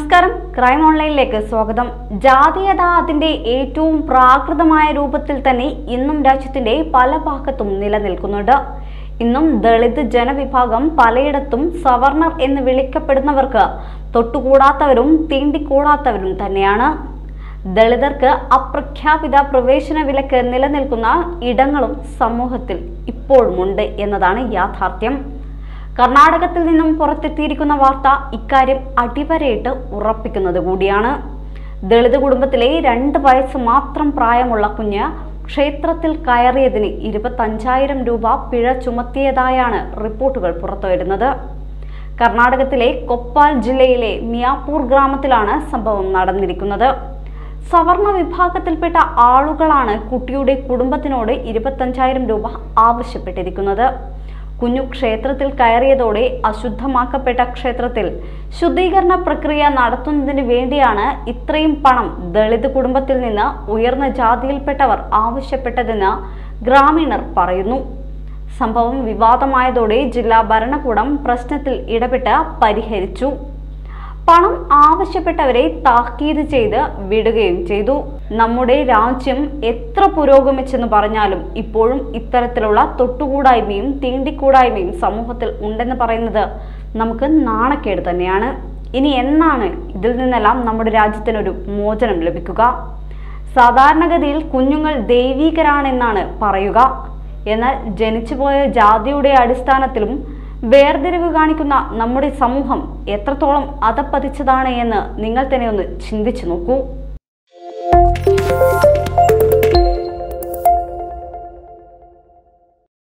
നമസ്കാരം ക്രൈം ഓൺലൈനിലേക്ക് സ്വാഗതം ജാതീയത അതിന്റെ ഏറ്റവും പ്രാകൃതമായ രൂപത്തിൽ തന്നെ ഇന്നും രാജ്യത്തിന്റെ പല ഭാഗത്തും നിലനിൽക്കുന്നുണ്ട് ഇന്നും ദളിത് ജനവിഭാഗം പലയിടത്തും സവർണർ എന്ന് വിളിക്കപ്പെടുന്നവർക്ക് തൊട്ടുകൂടാത്തവരും തീണ്ടിക്കൂടാത്തവരും തന്നെയാണ് ദളിതർക്ക് അപ്രഖ്യാപിത പ്രവേശന വിലക്ക് നിലനിൽക്കുന്ന ഇടങ്ങളും സമൂഹത്തിൽ ഇപ്പോഴുമുണ്ട് എന്നതാണ് യാഥാർത്ഥ്യം കർണാടകത്തിൽ നിന്നും പുറത്തെത്തിയിരിക്കുന്ന വാർത്ത ഇക്കാര്യം അടിവരയിട്ട് ഉറപ്പിക്കുന്നത് കൂടിയാണ് ദളിത് കുടുംബത്തിലെ രണ്ട് വയസ്സ് മാത്രം പ്രായമുള്ള കുഞ്ഞ് ക്ഷേത്രത്തിൽ കയറിയതിന് ഇരുപത്തഞ്ചായിരം രൂപ പിഴ ചുമത്തിയതായാണ് റിപ്പോർട്ടുകൾ പുറത്തുവരുന്നത് കർണാടകത്തിലെ കൊപ്പാൽ ജില്ലയിലെ മിയാപൂർ ഗ്രാമത്തിലാണ് സംഭവം നടന്നിരിക്കുന്നത് സവർണ വിഭാഗത്തിൽപ്പെട്ട ആളുകളാണ് കുട്ടിയുടെ കുടുംബത്തിനോട് ഇരുപത്തഞ്ചായിരം രൂപ ആവശ്യപ്പെട്ടിരിക്കുന്നത് കുഞ്ഞു ക്ഷേത്രത്തിൽ കയറിയതോടെ അശുദ്ധമാക്കപ്പെട്ട ക്ഷേത്രത്തിൽ ശുദ്ധീകരണ പ്രക്രിയ നടത്തുന്നതിന് വേണ്ടിയാണ് ഇത്രയും പണം ദളിത് കുടുംബത്തിൽ നിന്ന് ഉയർന്ന ജാതിയിൽപ്പെട്ടവർ ആവശ്യപ്പെട്ടതെന്ന് ഗ്രാമീണർ പറയുന്നു സംഭവം വിവാദമായതോടെ ജില്ലാ ഭരണകൂടം പ്രശ്നത്തിൽ ഇടപെട്ട് പരിഹരിച്ചു പണം ആവശ്യപ്പെട്ടവരെ താക്കീത് ചെയ്ത് വിടുകയും ചെയ്തു നമ്മുടെ രാജ്യം എത്ര പുരോഗമിച്ചെന്ന് പറഞ്ഞാലും ഇപ്പോഴും ഇത്തരത്തിലുള്ള തൊട്ടുകൂടായ്മയും തീണ്ടിക്കൂടായ്മയും സമൂഹത്തിൽ ഉണ്ടെന്ന് പറയുന്നത് നമുക്ക് നാണക്കേട് തന്നെയാണ് ഇനി എന്നാണ് ഇതിൽ നിന്നെല്ലാം നമ്മുടെ രാജ്യത്തിനൊരു മോചനം ലഭിക്കുക സാധാരണഗതിയിൽ കുഞ്ഞുങ്ങൾ ദൈവീകരാണെന്നാണ് പറയുക എന്നാൽ ജനിച്ചുപോയ ജാതിയുടെ അടിസ്ഥാനത്തിലും വേർതിരിവ് കാണിക്കുന്ന നമ്മുടെ സമൂഹം എത്രത്തോളം അതപ്പതിച്ചതാണ് എന്ന് നിങ്ങൾ തന്നെ ഒന്ന് ചിന്തിച്ചു നോക്കൂ